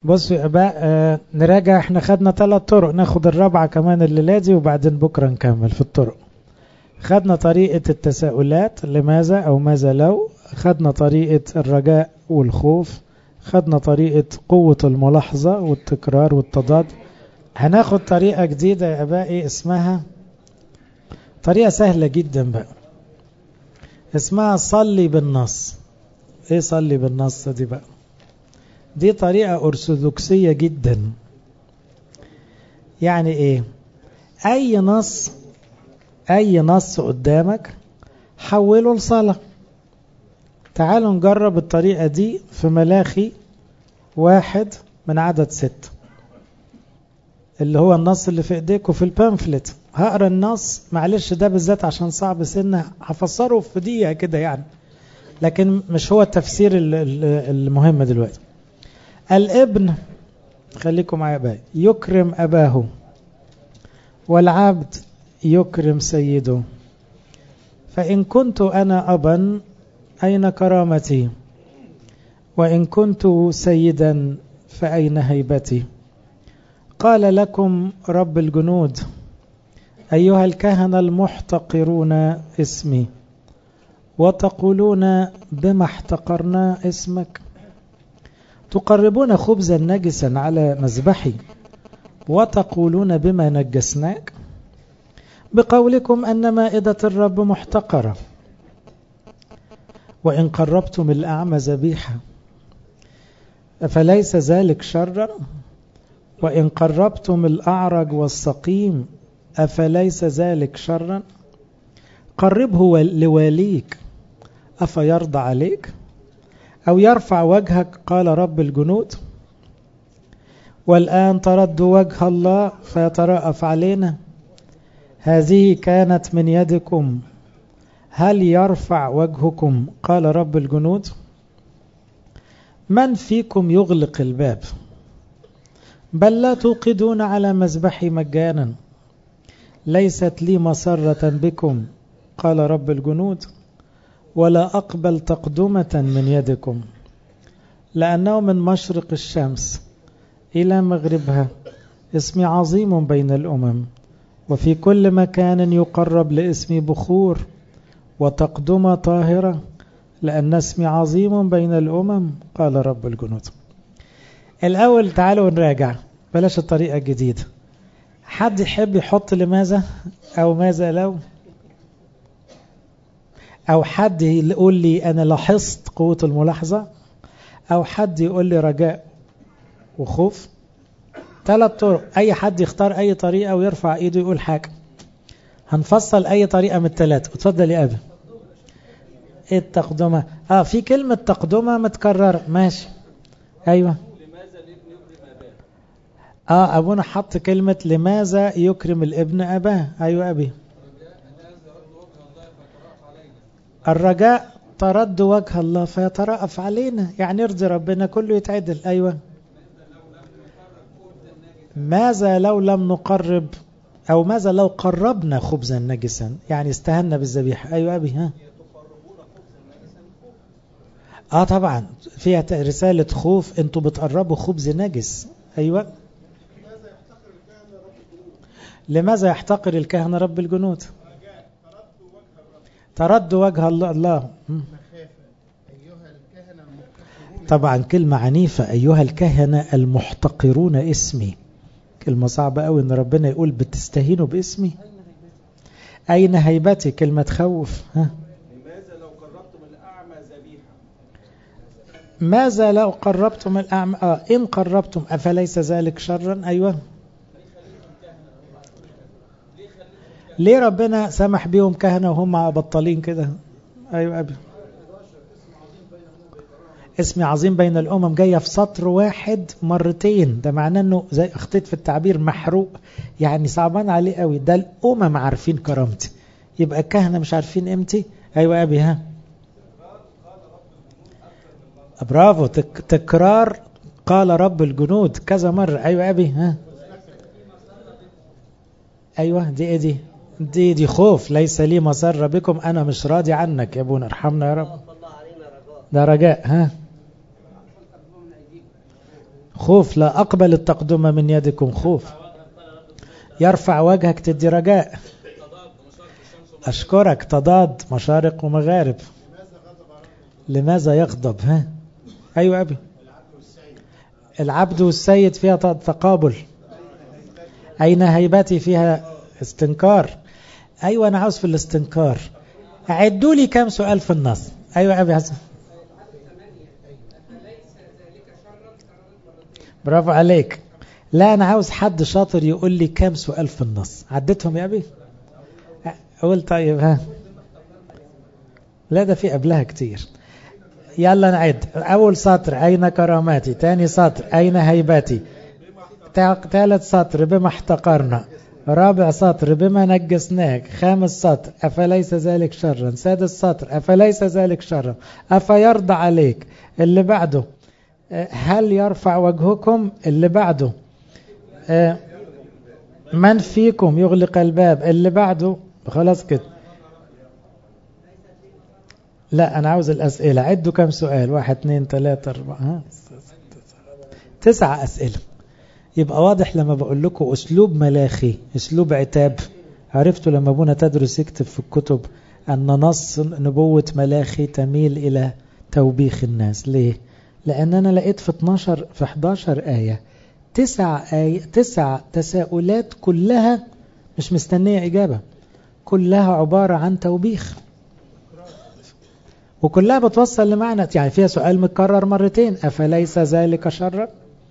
بصوا يا اباء آه نراجع احنا خدنا ثلاث طرق ناخد الرابعه كمان الليله دي وبعدين بكره نكمل في الطرق خدنا طريقه التساؤلات لماذا او ماذا لو خدنا طريقه الرجاء والخوف خدنا طريقه قوه الملاحظه والتكرار والتضاد هناخد طريقه جديده يا ابائي اسمها طريقه سهله جدا بقى اسمها صلي بالنص ايه صلي بالنص دي بقى دي طريقة أرثوذكسية جدا يعني إيه أي نص أي نص قدامك حوله لصلاة تعالوا نجرب الطريقة دي في ملاخي واحد من عدد ست اللي هو النص اللي في ايديكم في البامفلت هقرا النص معلش ده بالذات عشان صعب سنه هفسره في دقيقة كده يعني لكن مش هو التفسير المهم دلوقتي الابن خليكم معايا بقى يكرم أباه والعبد يكرم سيده فإن كنت أنا أبا أين كرامتي وإن كنت سيدا فأين هيبتي قال لكم رب الجنود أيها الكهنة المحتقرون اسمي وتقولون بما احتقرنا اسمك تقربون خبزا نجسا على مذبحي وتقولون بما نجسناك بقولكم أن مائدة الرب محتقرة وإن قربتم الأعمى ذبيحة فليس ذلك شرا وإن قربتم الأعرج والسقيم أفليس ذلك شرا قربه لواليك أفيرضى عليك أو يرفع وجهك قال رب الجنود والآن ترد وجه الله فيترأف علينا هذه كانت من يدكم هل يرفع وجهكم قال رب الجنود من فيكم يغلق الباب بل لا توقدون على مذبحي مجانا ليست لي مسرة بكم قال رب الجنود ولا أقبل تقدمة من يدكم لأنه من مشرق الشمس إلى مغربها اسمي عظيم بين الأمم وفي كل مكان يقرب لاسمي بخور وتقدمة طاهرة لأن اسمي عظيم بين الأمم قال رب الجنود الأول تعالوا نراجع بلاش الطريقة الجديدة حد يحب يحط لماذا أو ماذا لو أو حد يقول لي أنا لاحظت قوة الملاحظة أو حد يقول لي رجاء وخوف ثلاث طرق أي حد يختار أي طريقة ويرفع إيده يقول حاجة هنفصل أي طريقة من الثلاثة اتفضل يا أبي إيه التقدمة آه في كلمة تقدمة متكررة ماشي أيوة آه أبونا حط كلمة لماذا يكرم الابن أباه أيوة أبي الرجاء ترد وجه الله فيترأف علينا يعني يرضي ربنا كله يتعدل أيوة ماذا لو لم نقرب أو ماذا لو قربنا خبزا نجسا يعني استهنا بالذبيحة أيوة أبي ها آه طبعا فيها رسالة خوف أنتوا بتقربوا خبز نجس أيوة لماذا يحتقر الكهنة رب الجنود ترد وجه الله الله طبعا كلمة عنيفة أيها الكهنة المحتقرون اسمي كلمة صعبة قوي ان ربنا يقول بتستهينوا باسمي أين هيبتي كلمة تخوف ها لماذا لو قربتم الأعمى ذبيحة ماذا لو قربتم الأعمى آه إن قربتم أفليس ذلك شرا أيوة ليه ربنا سمح بيهم كهنة وهم بطالين كده أيوة أبي اسم عظيم بين الأمم جاية في سطر واحد مرتين ده معناه أنه زي اخطيت في التعبير محروق يعني صعبان عليه قوي ده الأمم عارفين كرامتي يبقى الكهنة مش عارفين قيمتي أيوة أبي ها برافو تك تكرار قال رب الجنود كذا مرة أيوة أبي ها أيوة دي إيه دي دي دي خوف ليس لي مسر بكم أنا مش راضي عنك يا ابونا ارحمنا يا رب ده رجاء ها خوف لا أقبل التقدمة من يدكم خوف يرفع وجهك تدي رجاء أشكرك تضاد مشارق ومغارب لماذا يغضب ها أيوة أبي العبد والسيد فيها تقابل أين هيبتي فيها استنكار أيوة أنا عاوز في الاستنكار أعدوا لي كم سؤال في النص أيوة أبي حسن برافو عليك لا أنا عاوز حد شاطر يقول لي كم سؤال في النص عدتهم يا أبي قول طيب ها لا ده في قبلها كتير يلا نعد أول سطر أين كراماتي تاني سطر أين هيبتي ثالث سطر بما احتقرنا رابع سطر بما نجسناك خامس سطر أفليس ذلك شرا سادس سطر أفليس ذلك شرا أفيرضى عليك اللي بعده هل يرفع وجهكم اللي بعده من فيكم يغلق الباب اللي بعده خلاص كده لا أنا عاوز الأسئلة عدوا كم سؤال واحد اثنين ثلاثة أربعة تسعة أسئلة يبقى واضح لما بقول لكم أسلوب ملاخي أسلوب عتاب عرفتوا لما ابونا تدرس يكتب في الكتب أن نص نبوة ملاخي تميل إلى توبيخ الناس ليه؟ لأن أنا لقيت في 12 في 11 آية تسع آية تسع تساؤلات كلها مش مستنية إجابة كلها عبارة عن توبيخ وكلها بتوصل لمعنى يعني فيها سؤال متكرر مرتين أفليس ذلك شرا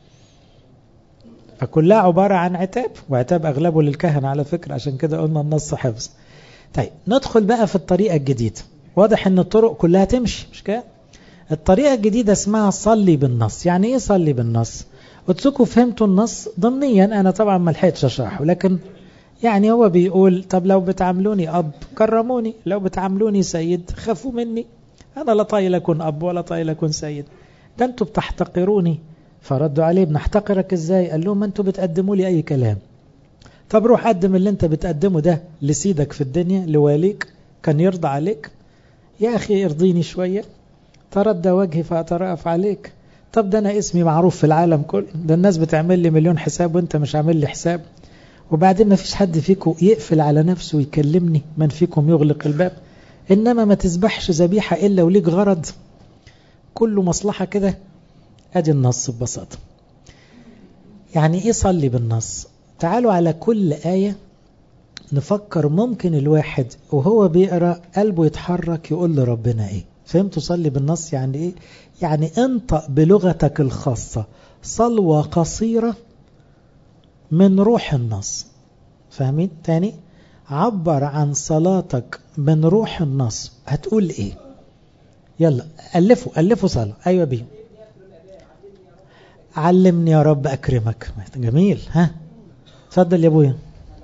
فكلها عبارة عن عتاب وعتاب أغلبه للكهنة على فكرة عشان كده قلنا النص حفظ طيب ندخل بقى في الطريقة الجديدة واضح ان الطرق كلها تمشي مش كده الطريقة الجديدة اسمها صلي بالنص يعني ايه صلي بالنص وتسكوا فهمتوا النص ضمنيا انا طبعا ما لحقتش اشرحه لكن يعني هو بيقول طب لو بتعاملوني اب كرموني لو بتعاملوني سيد خافوا مني انا لا طايل اكون اب ولا طايل اكون سيد ده انتوا بتحتقروني فردوا عليه بنحتقرك ازاي قال لهم انتوا بتقدموا لي اي كلام طب روح قدم اللي انت بتقدمه ده لسيدك في الدنيا لواليك كان يرضى عليك يا اخي ارضيني شوية تردى وجهي فأترأف عليك طب ده انا اسمي معروف في العالم كله ده الناس بتعمل لي مليون حساب وانت مش عامل لي حساب وبعدين ما فيش حد فيكم يقفل على نفسه ويكلمني من فيكم يغلق الباب انما ما تذبحش ذبيحة الا وليك غرض كله مصلحة كده ادي النص ببساطة يعني ايه صلي بالنص تعالوا على كل آية نفكر ممكن الواحد وهو بيقرأ قلبه يتحرك يقول لربنا ايه فهمتوا صلي بالنص يعني ايه يعني انطق بلغتك الخاصة صلوة قصيرة من روح النص فاهمين تاني عبر عن صلاتك من روح النص هتقول ايه يلا ألفوا ألفوا صلاة أيوة بيه علمني يا رب أكرمك جميل ها تفضل يا ابويا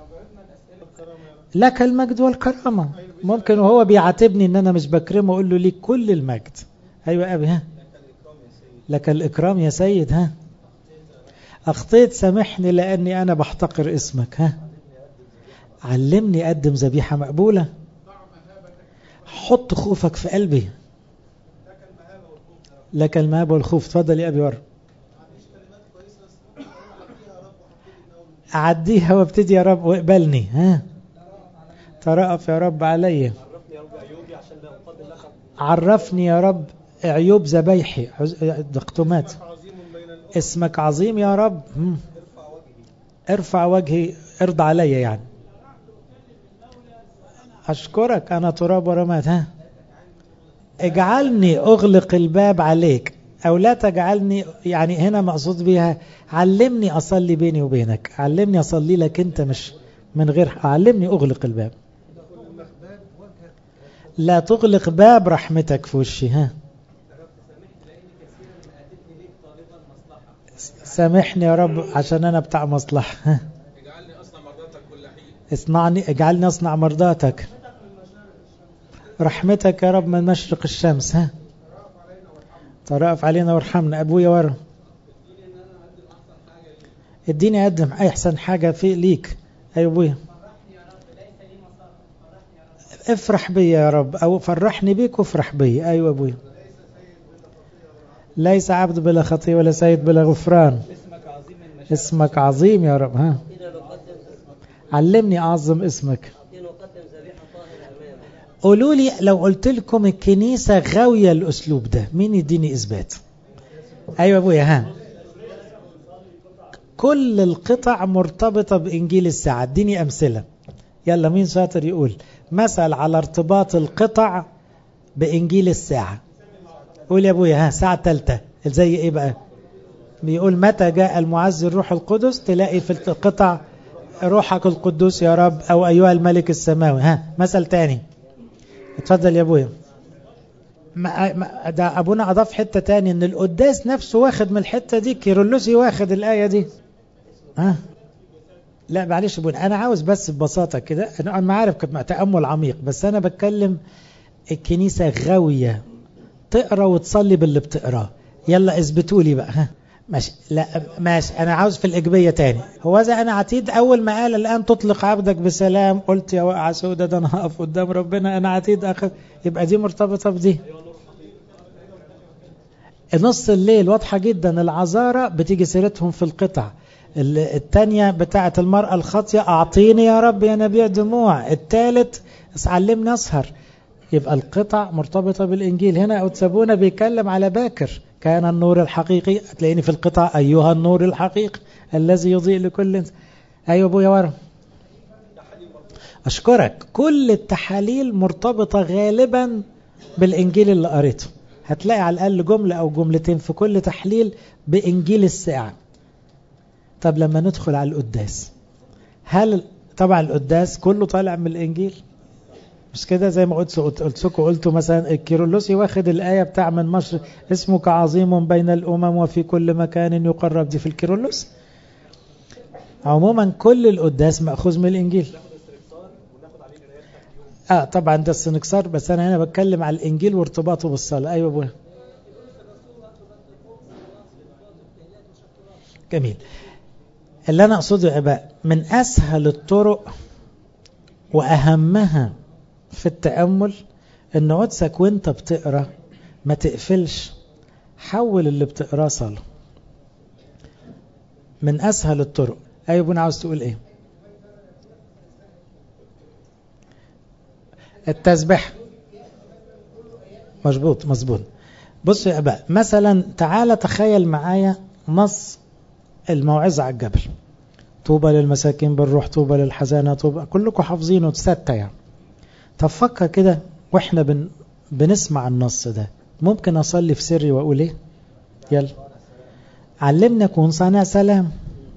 لك المجد والكرامة ممكن وهو بيعاتبني ان انا مش بكرمه اقول له ليك كل المجد ايوه ابي ها لك الاكرام يا سيد ها اخطيت سامحني لاني انا بحتقر اسمك ها علمني اقدم ذبيحه مقبوله حط خوفك في قلبي لك المهابه والخوف تفضل يا ابي ورا اعديها وابتدي يا رب واقبلني ها ترأف يا رب علي عرفني يا رب عيوب ذبايحي دقتمات اسمك عظيم يا رب ارفع وجهي ارضى علي يعني اشكرك انا تراب ورماد ها اجعلني اغلق الباب عليك او لا تجعلني يعني هنا مقصود بيها علمني اصلي بيني وبينك علمني اصلي لك انت مش من غير علمني اغلق الباب لا تغلق باب رحمتك في وشي ها سامحني يا رب عشان انا بتاع مصلحة ها اجعلني اصنع مرضاتك كل حين اصنعني اجعلني اصنع مرضاتك رحمتك يا رب من مشرق الشمس ها ترأف علينا وارحمنا ابويا ورا اديني اقدم احسن حاجة في ليك ايوه ابويا افرح بي يا رب او فرحني بيك وافرح بي ايوه ابويا ليس عبد بلا خطية ولا سيد بلا غفران اسمك عظيم المشاعر اسمك عظيم يا رب ها إذا نقدم علمني أعظم اسمك إذا نقدم ذبيحة طاهرة أمامك قولوا لي لو قلت لكم الكنيسة غاوية الأسلوب ده مين يديني إثبات أيوة أبويا ها كل القطع مرتبطة بإنجيل الساعة اديني أمثلة يلا مين شاطر يقول مثل على ارتباط القطع بإنجيل الساعة قول يا أبويا ها ساعة تالتة زي إيه بقى بيقول متى جاء المعز الروح القدس تلاقي في القطع روحك القدوس يا رب أو أيها الملك السماوي ها مثل تاني اتفضل يا ابويا ما ما- ده ابونا اضاف حته تاني ان القداس نفسه واخد من الحته دي كيرلسي واخد الايه دي ها لا معلش يا ابونا انا عاوز بس ببساطه كده انا انا عارف كنت تامل عميق بس انا بتكلم الكنيسه غاويه تقرا وتصلي باللي بتقراه يلا اثبتوا لي بقى ها ماشي لا ماشي انا عاوز في الايجابيه تاني هو اذا انا عتيد اول ما قال الان تطلق عبدك بسلام قلت يا واقع سودة ده انا هقف قدام ربنا انا عتيد اخر يبقى دي مرتبطه بدي نص الليل واضحه جدا العذارى بتيجي سيرتهم في القطع ال- التانية بتاعة المرأة الخاطية أعطيني يا رب يا نبيع دموع التالت علمني أسهر يبقى القطع مرتبطة بالإنجيل هنا أو تسابونا بيتكلم على باكر كان النور الحقيقي هتلاقيني في القطع أيها النور الحقيقي الذي يضيء لكل إنسان أيوة أبويا ورا أشكرك كل التحاليل مرتبطة غالبا بالإنجيل اللي قريته هتلاقي على الأقل جملة أو جملتين في كل تحليل بإنجيل الساعة طب لما ندخل على القداس هل طبعا القداس كله طالع من الإنجيل مش كده زي ما قلت قلت لكم قلتوا مثلا الكيرلسي واخد الآية بتاع من مشرق اسمك عظيم بين الأمم وفي كل مكان يقرب دي في الكيرلس عموما كل القداس مأخوذ من الإنجيل اه طبعا ده السنكسار بس انا هنا بتكلم على الانجيل وارتباطه بالصلاه ايوه ابويا جميل اللي انا اقصده يا اباء من اسهل الطرق واهمها في التامل ان قدسك وانت بتقرا ما تقفلش حول اللي بتقراه صلاه من اسهل الطرق ايوه ابونا عاوز تقول ايه التسبيح مظبوط مظبوط بصوا يا اباء مثلا تعالى تخيل معايا نص الموعظه على الجبل طوبى للمساكين بالروح طوبى للحزانه طوبى كلكم حافظينه ستة يعني طب فكر كده واحنا بن بنسمع النص ده ممكن اصلي في سري واقول ايه يلا علمنا اكون صانع سلام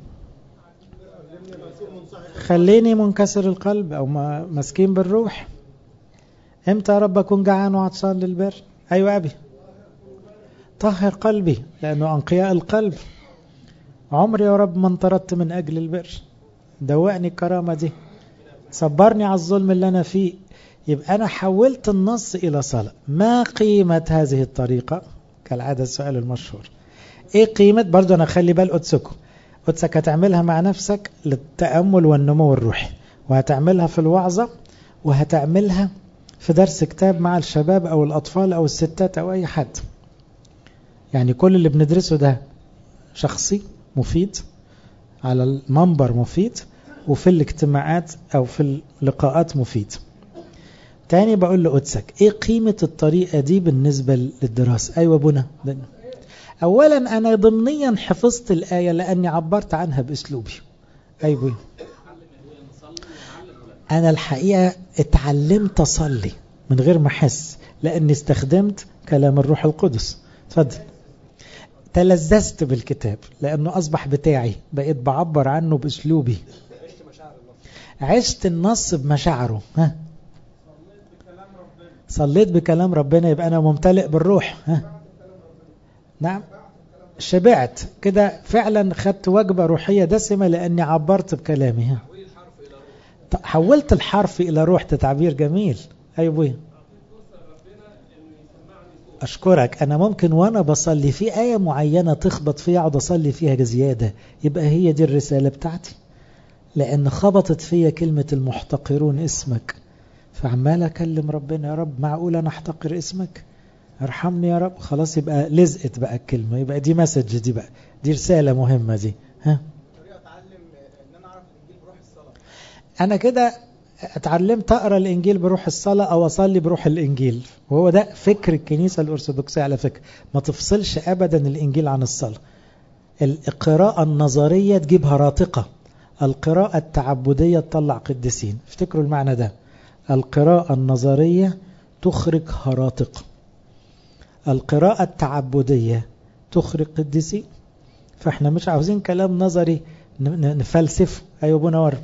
خليني منكسر القلب او مسكين بالروح امتى يا رب اكون جعان وعطشان للبر ايوه ابي طهر قلبي لانه انقياء القلب عمري يا رب ما انطردت من اجل البر دوقني الكرامه دي صبرني على الظلم اللي انا فيه يبقى انا حولت النص الى صلاه ما قيمه هذه الطريقه كالعاده السؤال المشهور ايه قيمه برضو انا خلي بال قدسكم قدسك هتعملها مع نفسك للتامل والنمو الروحي وهتعملها في الوعظه وهتعملها في درس كتاب مع الشباب او الاطفال او الستات او اي حد يعني كل اللي بندرسه ده شخصي مفيد على المنبر مفيد وفي الاجتماعات او في اللقاءات مفيد تاني بقول لقدسك ايه قيمة الطريقة دي بالنسبة للدراسة ايوه بنا اولا انا ضمنيا حفظت الاية لاني عبرت عنها باسلوبي ايوه انا الحقيقة اتعلمت اصلي من غير ما احس لاني استخدمت كلام الروح القدس اتفضل تلذذت بالكتاب لانه اصبح بتاعي بقيت بعبر عنه باسلوبي عشت النص بمشاعره ها صليت بكلام ربنا يبقى انا ممتلئ بالروح ها نعم شبعت كده فعلا خدت وجبة روحية دسمة لاني عبرت بكلامي ها حولت الحرف الى روح ده تعبير جميل ايوه بوي اشكرك انا ممكن وانا بصلي في ايه معينه تخبط فيها اقعد اصلي فيها زياده يبقى هي دي الرساله بتاعتي لان خبطت فيا كلمه المحتقرون اسمك فعمال اكلم ربنا يا رب معقول انا احتقر اسمك ارحمني يا رب خلاص يبقى لزقت بقى الكلمة يبقى دي مسج دي بقى دي رسالة مهمة دي ها طريقه اتعلم ان انا اعرف الانجيل بروح الصلاه انا كده اتعلمت اقرا الانجيل بروح الصلاه او اصلي بروح الانجيل وهو ده فكر الكنيسه الارثوذكسيه على فكره ما تفصلش ابدا الانجيل عن الصلاه القراءه النظريه تجيب هراطقه القراءه التعبديه تطلع قديسين افتكروا المعنى ده القراءه النظريه تخرج هراطقه القراءه التعبديه تخرج قديسين فاحنا مش عاوزين كلام نظري ن- ن- نفلسف ايوه ابونا ورا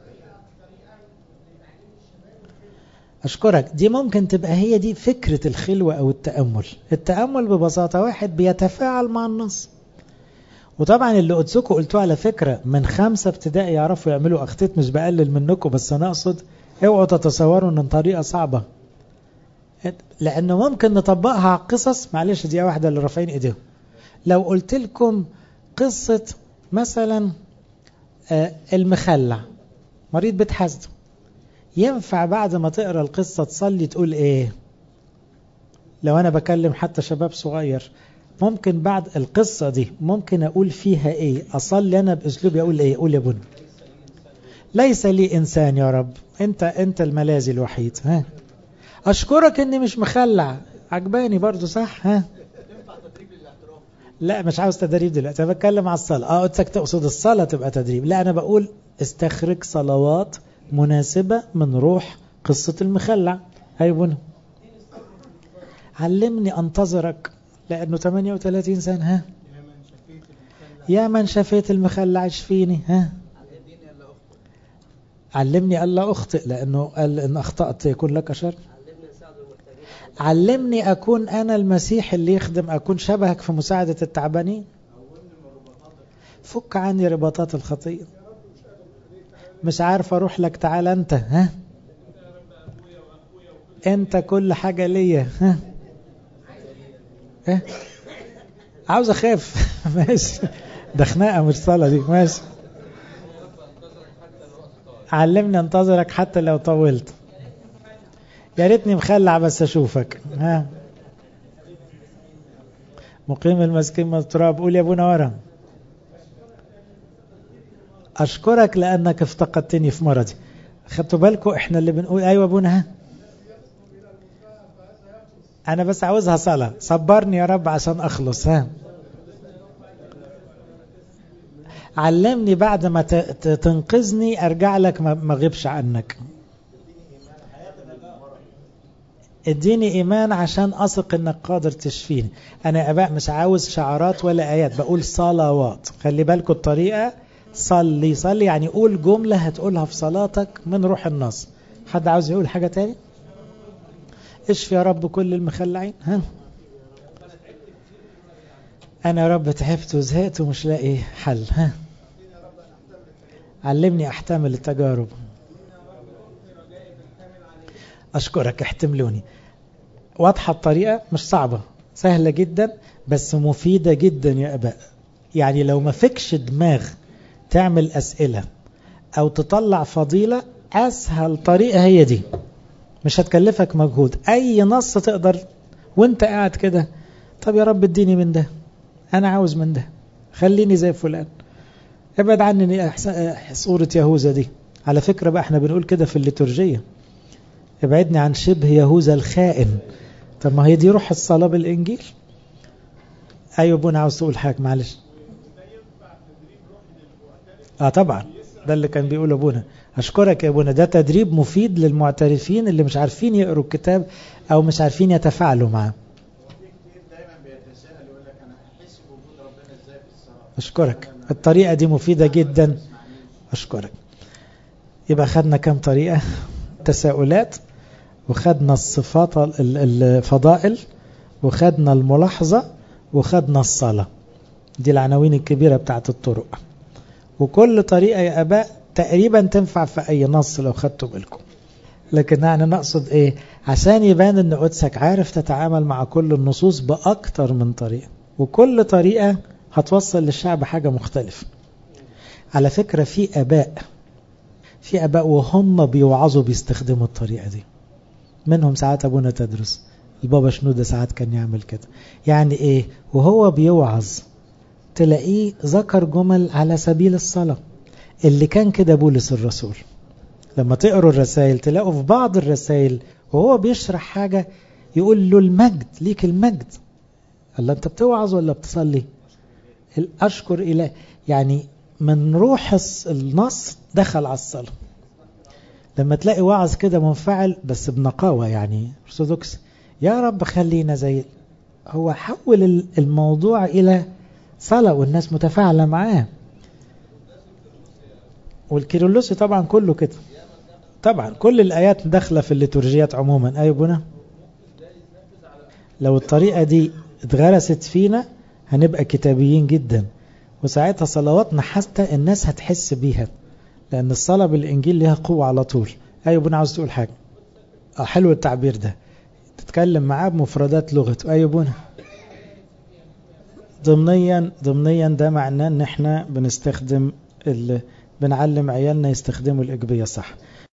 أشكرك دي ممكن تبقى هي دي فكرة الخلوة أو التأمل التأمل ببساطة واحد بيتفاعل مع النص وطبعا اللي قدسكم قلتوه على فكرة من خمسة ابتدائي يعرفوا يعملوا أخطيط مش بقلل منكم بس أنا أقصد اوعوا تتصوروا ان طريقة صعبة لأنه ممكن نطبقها على قصص معلش دي واحدة اللي رافعين إيديهم لو قلت لكم قصة مثلا آه، المخلع مريض بيت حسده ينفع بعد ما تقرا القصة تصلي تقول ايه لو انا بكلم حتى شباب صغير ممكن بعد القصة دي ممكن اقول فيها ايه اصلي انا باسلوبي اقول ايه قول يا بني ليس لي انسان يا رب انت انت الملاذي الوحيد ها اشكرك اني مش مخلع عجباني برضو صح ها لا مش عاوز تدريب دلوقتي انا بتكلم على الصلاه اه قلتك تقصد الصلاه تبقى تدريب لا انا بقول استخرج صلوات مناسبه من روح قصه المخلع هاي بنا علمني انتظرك لانه 38 سنه ها يا من شفيت المخلع اشفيني ها علمني الا اخطئ لانه قال ان اخطات يكون لك شر علمنا نساعد المحتاجين علمني أكون أنا المسيح اللي يخدم أكون شبهك في مساعدة التعبانين فك عني رباطات الخطية مش عارف أروح لك تعال أنت ها أنت كل حاجة ليا ها إيه؟ عاوز أخاف ماشي ده خناقة مش صلاة دي ماشي علمني انتظرك حتى لو طولت يا ريتني مخلع بس اشوفك ها مقيم المسكين من التراب قول يا ابونا ورا اشكرك لانك افتقدتني في مرضي خدتوا بالكم احنا اللي بنقول ايوه ابونا ها انا بس عاوزها صلاه صبرني يا رب عشان اخلص ها علمني بعد ما ت- ت- تنقذني ارجع لك ما ما اغيبش عنك اديني ايمان عشان اثق انك قادر تشفيني انا يا اباء مش عاوز شعارات ولا ايات بقول صلوات خلي بالكم الطريقه صلي صلي يعني قول جمله هتقولها في صلاتك من روح النص حد عاوز يقول حاجه تاني اشفي يا رب كل المخلعين ها انا يا رب تعبت وزهقت ومش لاقي حل ها علمني احتمل التجارب أشكرك احتملوني واضحة الطريقة مش صعبة سهلة جدا بس مفيدة جدا يا أباء يعني لو ما فيكش دماغ تعمل أسئلة أو تطلع فضيلة أسهل طريقة هي دي مش هتكلفك مجهود أي نص تقدر وانت قاعد كده طب يا رب اديني من ده أنا عاوز من ده خليني زي فلان ابعد عني أحس- صورة يهوذا دي على فكرة بقى احنا بنقول كده في الليتورجية ابعدني عن شبه يهوذا الخائن طب ما هي دي روح الصلاة بالإنجيل أيوة ابونا عاوز تقول حاجة معلش اه طبعا ده اللي كان بيقول ابونا اشكرك يا ابونا ده تدريب مفيد للمعترفين اللي مش عارفين يقروا الكتاب او مش عارفين يتفاعلوا معاه دايما بيتساءل يقول لك انا احس بوجود ربنا ازاي في الصلاه اشكرك الطريقة دي مفيدة جدا اشكرك يبقى خدنا كم طريقة تساؤلات وخدنا الصفات ال- الفضائل وخدنا الملاحظة وخدنا الصلاة دي العناوين الكبيرة بتاعت الطرق وكل طريقة يا أباء تقريبا تنفع في أي نص لو خدتوا بالكم لكن يعني نقصد إيه عشان يبان أن قدسك عارف تتعامل مع كل النصوص بأكتر من طريقة وكل طريقة هتوصل للشعب حاجة مختلفة على فكرة في أباء في أباء وهم بيوعظوا بيستخدموا الطريقة دي منهم ساعات أبونا تدرس البابا شنودة ساعات كان يعمل كده يعني ايه وهو بيوعظ تلاقيه ذكر جمل على سبيل الصلاة اللي كان كده بولس الرسول لما تقروا الرسائل تلاقوا في بعض الرسائل وهو بيشرح حاجة يقول له المجد ليك المجد الله انت بتوعظ ولا بتصلي أشكر إله يعني من روح النص دخل على الصلاة لما تلاقي وعظ كده منفعل بس بنقاوة يعني ارثوذكس يا رب خلينا زي هو حول الموضوع إلى صلاة والناس متفاعلة معاه والكيرلسي طبعا كله كده طبعا كل الآيات داخلة في الليتورجيات عموما أي بنا لو الطريقة دي اتغرست فينا هنبقى كتابيين جدا وساعتها صلواتنا حتى الناس هتحس بيها لأن الصلاة بالإنجيل ليها قوة على طول أيوة بنا عاوز تقول حاجة اه حلو التعبير ده تتكلم معاه بمفردات لغته أيوة بنا ضمنيا ضمنيا ده معناه ان احنا بنستخدم بنعلم عيالنا يستخدموا الإجبية صح